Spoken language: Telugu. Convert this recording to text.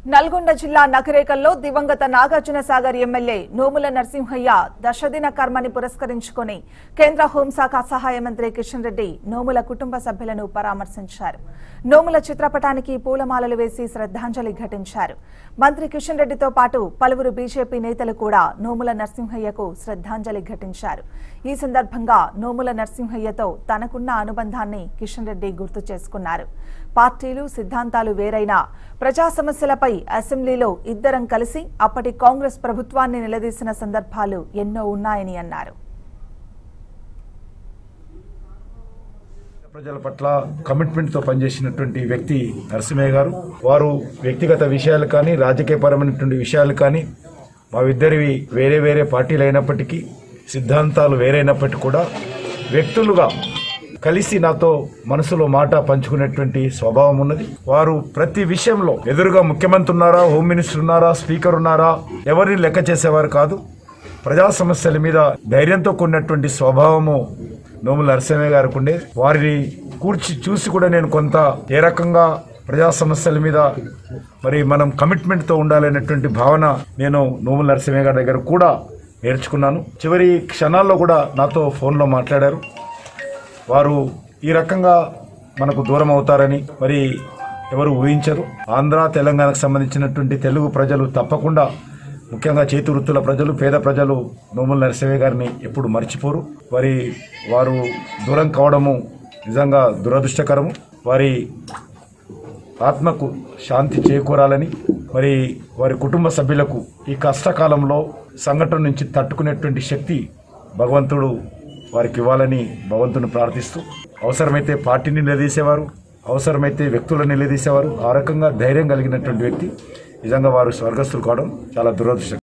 నల్గొండ జిల్లా నకరేకల్లో దివంగత నాగార్జున సాగర్ ఎమ్మెల్యే నోముల నరసింహయ్య దశదిన కర్మని పురస్కరించుకొని కేంద్ర హోంశాఖ సహాయ మంత్రి కిషన్ రెడ్డి నోముల కుటుంబ సభ్యులను పరామర్శించారు నోముల చిత్రపటానికి పూలమాలలు వేసి శ్రద్ధాంజలి ఘటించారు మంత్రి కిషన్ రెడ్డితో పాటు పలువురు బీజేపీ నేతలు కూడా నోముల నరసింహయ్యకు శ్రద్ధాంజలి ఘటించారు ఈ సందర్భంగా నోముల నరసింహయ్యతో తనకున్న అనుబంధాన్ని కిషన్ రెడ్డి గుర్తు చేసుకున్నారు పార్టీలు సిద్ధాంతాలు వేరైనా ప్రజా సమస్యలపై అసెంబ్లీలో ఇద్దరం కలిసి అప్పటి కాంగ్రెస్ ప్రభుత్వాన్ని నిలదీసిన సందర్భాలు ఎన్నో ఉన్నాయని అన్నారు ప్రజల పట్ల కమిట్మెంట్తో పనిచేసినటువంటి వ్యక్తి నరసింహయ్య గారు వారు వ్యక్తిగత విషయాలు కానీ రాజకీయపరమైనటువంటి విషయాలు కానీ మా ఇద్దరివి వేరే వేరే పార్టీలు అయినప్పటికీ సిద్ధాంతాలు వేరైనప్పటికీ కూడా వ్యక్తులుగా కలిసి నాతో మనసులో మాట పంచుకునేటువంటి స్వభావం ఉన్నది వారు ప్రతి విషయంలో ఎదురుగా ముఖ్యమంత్రి ఉన్నారా హోమ్ మినిస్టర్ ఉన్నారా స్పీకర్ ఉన్నారా ఎవరిని లెక్క చేసేవారు కాదు ప్రజా సమస్యల మీద ధైర్యంతో కూడినటువంటి స్వభావము నోముల నరసింహయ్య గారికి ఉండే వారిని కూర్చి చూసి కూడా నేను కొంత ఏ రకంగా ప్రజా సమస్యల మీద మరి మనం కమిట్మెంట్తో ఉండాలనేటువంటి భావన నేను నోముల నరసింహయ్య గారి దగ్గర కూడా నేర్చుకున్నాను చివరి క్షణాల్లో కూడా నాతో ఫోన్లో మాట్లాడారు వారు ఈ రకంగా మనకు దూరం అవుతారని మరి ఎవరు ఊహించరు ఆంధ్ర తెలంగాణకు సంబంధించినటువంటి తెలుగు ప్రజలు తప్పకుండా ముఖ్యంగా చేతి వృత్తుల ప్రజలు పేద ప్రజలు నోముల నరసింహ గారిని ఎప్పుడు మర్చిపోరు వారి వారు దూరం కావడము నిజంగా దురదృష్టకరము వారి ఆత్మకు శాంతి చేకూరాలని మరి వారి కుటుంబ సభ్యులకు ఈ కష్టకాలంలో సంఘటన నుంచి తట్టుకునేటువంటి శక్తి భగవంతుడు వారికి ఇవ్వాలని భగవంతుని ప్రార్థిస్తూ అవసరమైతే పార్టీని నిలదీసేవారు అవసరమైతే వ్యక్తులను నిలదీసేవారు ఆ రకంగా ధైర్యం కలిగినటువంటి వ్యక్తి నిజంగా వారు స్వర్గస్థులు కావడం చాలా దురదృష్టం